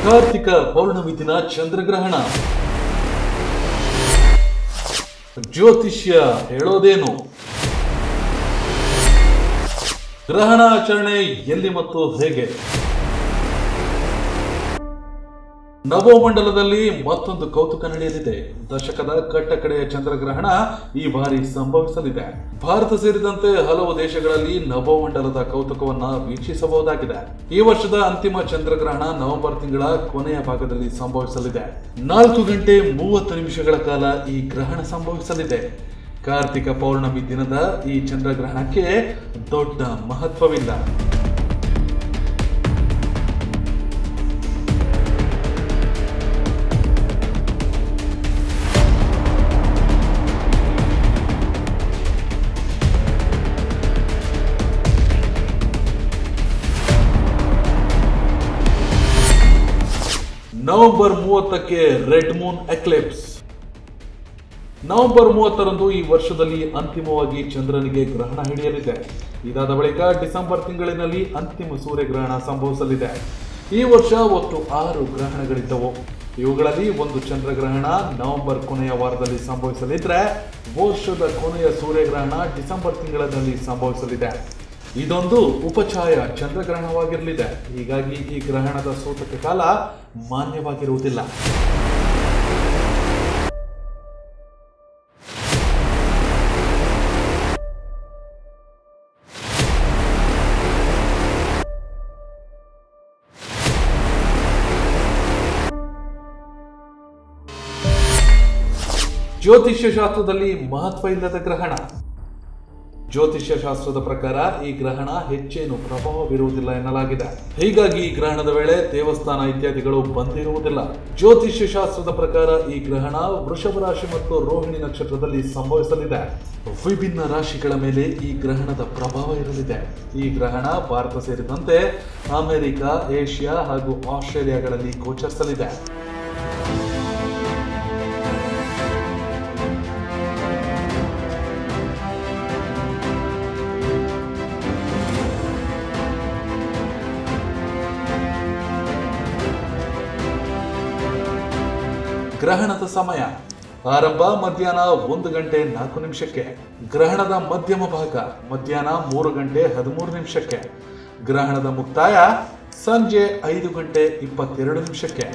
ಕಾರ್ತಿಕ ಪೌರ್ಣಮಿ ದಿನ ಚಂದ್ರಗ್ರಹಣ ಜ್ಯೋತಿಷ್ಯ ಹೇಳೋದೇನು ಗ್ರಹಣ ಆಚರಣೆ ಎಲ್ಲಿ ಮತ್ತು ಹೇಗೆ ನವೋಮಂಡಲದಲ್ಲಿ ಮತ್ತೊಂದು ಕೌತುಕ ನಡೆಯಲಿದೆ ದಶಕದ ಕಟ್ಟ ಕಡೆಯ ಚಂದ್ರಗ್ರಹಣ ಈ ಬಾರಿ ಸಂಭವಿಸಲಿದೆ ಭಾರತ ಸೇರಿದಂತೆ ಹಲವು ದೇಶಗಳಲ್ಲಿ ನವೋಮಂಡಲದ ಕೌತುಕವನ್ನ ವೀಕ್ಷಿಸಬಹುದಾಗಿದೆ ಈ ವರ್ಷದ ಅಂತಿಮ ಚಂದ್ರಗ್ರಹಣ ನವೆಂಬರ್ ತಿಂಗಳ ಕೊನೆಯ ಭಾಗದಲ್ಲಿ ಸಂಭವಿಸಲಿದೆ ನಾಲ್ಕು ಗಂಟೆ ಮೂವತ್ತು ನಿಮಿಷಗಳ ಕಾಲ ಈ ಗ್ರಹಣ ಸಂಭವಿಸಲಿದೆ ಕಾರ್ತಿಕ ಪೌರ್ಣಮಿ ದಿನದ ಈ ಚಂದ್ರಗ್ರಹಣಕ್ಕೆ ದೊಡ್ಡ ಮಹತ್ವವಿಲ್ಲ ನವೆಂಬರ್ ಮೂವತ್ತಕ್ಕೆ ರೆಡ್ ಮೂನ್ ಎಕ್ಲಿಪ್ಸ್ ನವೆಂಬರ್ ಮೂವತ್ತರಂದು ಈ ವರ್ಷದಲ್ಲಿ ಅಂತಿಮವಾಗಿ ಚಂದ್ರನಿಗೆ ಗ್ರಹಣ ಹಿಡಿಯಲಿದೆ ಇದಾದ ಬಳಿಕ ಡಿಸೆಂಬರ್ ತಿಂಗಳಿನಲ್ಲಿ ಅಂತಿಮ ಸೂರ್ಯಗ್ರಹಣ ಸಂಭವಿಸಲಿದೆ ಈ ವರ್ಷ ಒಟ್ಟು ಆರು ಗ್ರಹಣಗಳಿದ್ದವು ಇವುಗಳಲ್ಲಿ ಒಂದು ಚಂದ್ರಗ್ರಹಣ ನವೆಂಬರ್ ಕೊನೆಯ ವಾರದಲ್ಲಿ ಸಂಭವಿಸಲಿದ್ರೆ ವರ್ಷದ ಕೊನೆಯ ಸೂರ್ಯಗ್ರಹಣ ಡಿಸೆಂಬರ್ ತಿಂಗಳಲ್ಲಿ ಸಂಭವಿಸಲಿದೆ ಇದೊಂದು ಉಪಛಾಯ ಚಂದ್ರಗ್ರಹಣವಾಗಿರಲಿದೆ ಹೀಗಾಗಿ ಈ ಗ್ರಹಣದ ಸೂತಕ ಕಾಲ ಮಾನ್ಯವಾಗಿರುವುದಿಲ್ಲ ಜ್ಯೋತಿಷ್ಯ ಶಾಸ್ತ್ರದಲ್ಲಿ ಮಹತ್ವ ಇಲ್ಲದ ಗ್ರಹಣ ಜ್ಯೋತಿಷ್ಯ ಶಾಸ್ತ್ರದ ಪ್ರಕಾರ ಈ ಗ್ರಹಣ ಹೆಚ್ಚೇನು ಪ್ರಭಾವ ಬೀರುವುದಿಲ್ಲ ಎನ್ನಲಾಗಿದೆ ಹೀಗಾಗಿ ಈ ಗ್ರಹಣದ ವೇಳೆ ದೇವಸ್ಥಾನ ಇತ್ಯಾದಿಗಳು ಬಂದಿರುವುದಿಲ್ಲ ಜ್ಯೋತಿಷ್ಯ ಶಾಸ್ತ್ರದ ಪ್ರಕಾರ ಈ ಗ್ರಹಣ ವೃಷಭ ರಾಶಿ ಮತ್ತು ರೋಹಿಣಿ ನಕ್ಷತ್ರದಲ್ಲಿ ಸಂಭವಿಸಲಿದೆ ವಿಭಿನ್ನ ರಾಶಿಗಳ ಮೇಲೆ ಈ ಗ್ರಹಣದ ಪ್ರಭಾವ ಇರಲಿದೆ ಈ ಗ್ರಹಣ ಭಾರತ ಸೇರಿದಂತೆ ಅಮೆರಿಕ ಏಷ್ಯಾ ಹಾಗೂ ಆಸ್ಟ್ರೇಲಿಯಾಗಳಲ್ಲಿ ಗೋಚರಿಸಲಿದೆ ಗ್ರಹಣದ ಸಮಯ ಆರಂಭ ಮಧ್ಯಾಹ್ನ ಒಂದು ಗಂಟೆ ನಾಲ್ಕು ನಿಮಿಷಕ್ಕೆ ಗ್ರಹಣದ ಮಧ್ಯಮ ಭಾಗ ಮಧ್ಯಾಹ್ನ ಮೂರು ಗಂಟೆ ಹದಿಮೂರು ನಿಮಿಷಕ್ಕೆ ಗ್ರಹಣದ ಮುಕ್ತಾಯ ಸಂಜೆ ಐದು ಗಂಟೆ ಇಪ್ಪತ್ತೆರಡು ನಿಮಿಷಕ್ಕೆ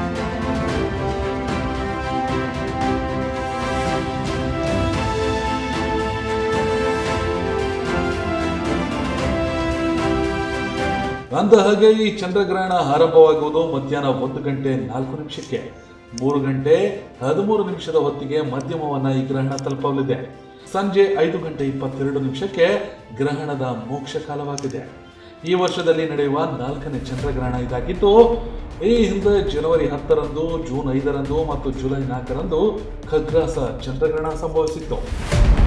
ಅಂದ ಹಾಗೆ ಈ ಚಂದ್ರಗ್ರಹಣ ಆರಂಭವಾಗುವುದು ಮಧ್ಯಾಹ್ನ ಒಂದು ಗಂಟೆ ನಾಲ್ಕು ನಿಮಿಷಕ್ಕೆ ಮೂರು ಗಂಟೆ ಹದಿಮೂರು ನಿಮಿಷದ ಹೊತ್ತಿಗೆ ಮಧ್ಯಮವನ್ನ ಈ ಗ್ರಹಣ ತಲುಪಲಿದೆ ಸಂಜೆ ಐದು ಗಂಟೆ ಇಪ್ಪತ್ತೆರಡು ನಿಮಿಷಕ್ಕೆ ಗ್ರಹಣದ ಮೋಕ್ಷ ಕಾಲವಾಗಿದೆ ಈ ವರ್ಷದಲ್ಲಿ ನಡೆಯುವ ನಾಲ್ಕನೇ ಚಂದ್ರಗ್ರಹಣ ಇದಾಗಿದ್ದು ಈ ಹಿಂದೆ ಜನವರಿ ಹತ್ತರಂದು ಜೂನ್ ಐದರಂದು ಮತ್ತು ಜುಲೈ ನಾಲ್ಕರಂದು ಖಗ್ರಾಸ ಚಂದ್ರಗ್ರಹಣ ಸಂಭವಿಸಿತ್ತು